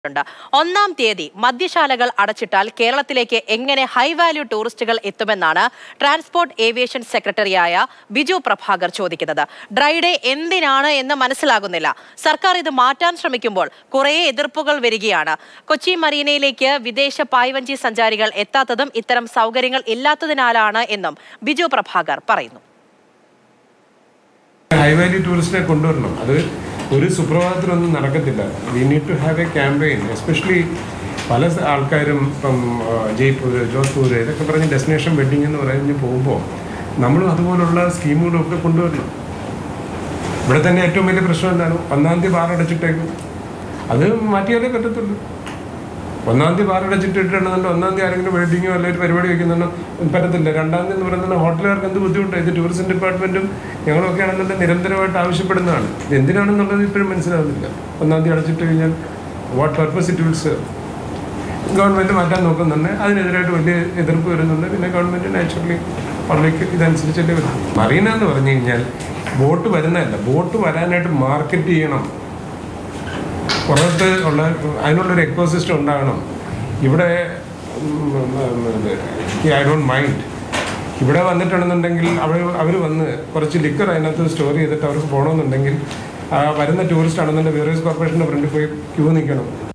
ഉണ്ട് ഒന്നാം തീയതി മദ്യശാലകൾ അടച്ചിട്ടാൽ കേരളത്തിലേക്ക് എങ്ങനെ ഹൈ വാല്യൂ ടൂറിസ്റ്റുകൾ എത്തുമെന്നാണ് ട്രാൻസ്പോർട്ട് ഏവിയേഷൻ സെക്രട്ടറിയായ ബിജു പ്രഭാകർ ചോദിക്കുന്നത് ഡ്രൈഡേ എന്തിനാണ് എന്ന് മനസ്സിലാകുന്നില്ല സർക്കാർ ഇത് മാറ്റാൻ ശ്രമിക്കുമ്പോൾ കുറേ എതിർപ്പുകൾ വരികയാണ് കൊച്ചി മറീനയിലേക്ക് വിദേശ പായ്വഞ്ചി സഞ്ചാരികൾ എത്താത്തതും ഇത്തരം സൗകര്യങ്ങൾ ഇല്ലാത്തതിനാലാണ് എന്നും ബിജു പ്രഭാകർ പറയുന്നു ഹൈ വാല്യൂ ടൂറിസ്റ്റിനെ കൊണ്ടുവരണം അത് ഒരു സുപ്രഭാതത്തിലൊന്നും നടക്കത്തില്ല we need to have a campaign especially പല സ- ആൾക്കാരും ഇപ്പം ആ, ജയ്പൂർ ജോധ്പൂർ ഇതൊക്കെ പറഞ്ഞ് ഡെസ്റ്റിനേഷൻ വെഡിങ് എന്ന് പറഞ്ഞ് പോകുമ്പോൾ നമ്മളും അതുപോലുള്ള സ്കീമുകളും ഒക്കെ കൊണ്ടുവരണം ഇവിടെ തന്നെ ഏറ്റവും വലിയ പ്രശ്നം എന്താണ് ഒന്നാം തീയതി ബാർ അടച്ചിട്ടേക്കും അത് മാറ്റിയാലേ പറ്റത്തുള്ളൂ ഒന്നാം തീയതി ബാർ അടച്ചിട്ടിട്ടുണ്ടെന്നുണ്ട് ഒന്നാം തീയതി ആരെങ്കിലും വെഡിങ്ങോ അല്ലെങ്കിൽ ഒരു പരിപാടി വയ്ക്കുന്നുണ്ടോ പറ്റത്തില്ല രണ്ടാം തീയതി എന്ന് പറയുന്നത് ഹോട്ടലുകാർക്ക് എന്ത് ബുദ്ധിമുട്ടാണ് ഇത് ടൂറിസം ഡിപ്പാർട്ട്മെന്റും ഞങ്ങളൊക്കെ ആണെന്നുണ്ടെങ്കിൽ നിരന്തരമായിട്ട് ആവശ്യപ്പെടുന്നതാണ് ഇത് എന്തിനാണെന്നുള്ളത് ഇപ്പോഴും മനസ്സിലാവുന്നില്ല ഒന്നാം തീയതി അടച്ചിട്ട് കഴിഞ്ഞാൽ what purpose it will serve government മാറ്റാൻ നോക്കുന്നുണ്ട് അതിനെതിരായിട്ട് വലിയ എതിർപ്പ് വരുന്നുണ്ട് പിന്നെ ഗവൺമെന്റ് നാച്ചുറലി പബ്ലിക് ഇതനുസരിച്ചല്ലേ വരും മറീന എന്ന് പറഞ്ഞു കഴിഞ്ഞാൽ ബോട്ട് വരുന്നതല്ല ബോട്ട് വരാനായിട്ട് മാർക്കറ്റ് ചെയ്യണം പുറത്ത് ഉള്ള അതിനുള്ളൊരു എക്കോസിസ്റ്റം ഉണ്ടാകണം ഇവിടെ ഐ ഡോണ്ട് മൈൻഡ് ഇവിടെ വന്നിട്ടുണ്ടെന്നുണ്ടെങ്കിൽ അവർ അവർ വന്ന് കുറച്ച് ലിക്കർ അതിനകത്ത് സ്റ്റോർ ചെയ്തിട്ട് അവർക്ക് പോകണമെന്നുണ്ടെങ്കിൽ ആ വരുന്ന ടൂറിസ്റ്റ് ആണെന്നുണ്ടെങ്കിൽ വേറേസ് കോർപ്പറേഷൻ്റെ ഫ്രണ്ടിൽ പോയി ക്യൂ നിൽക്കണം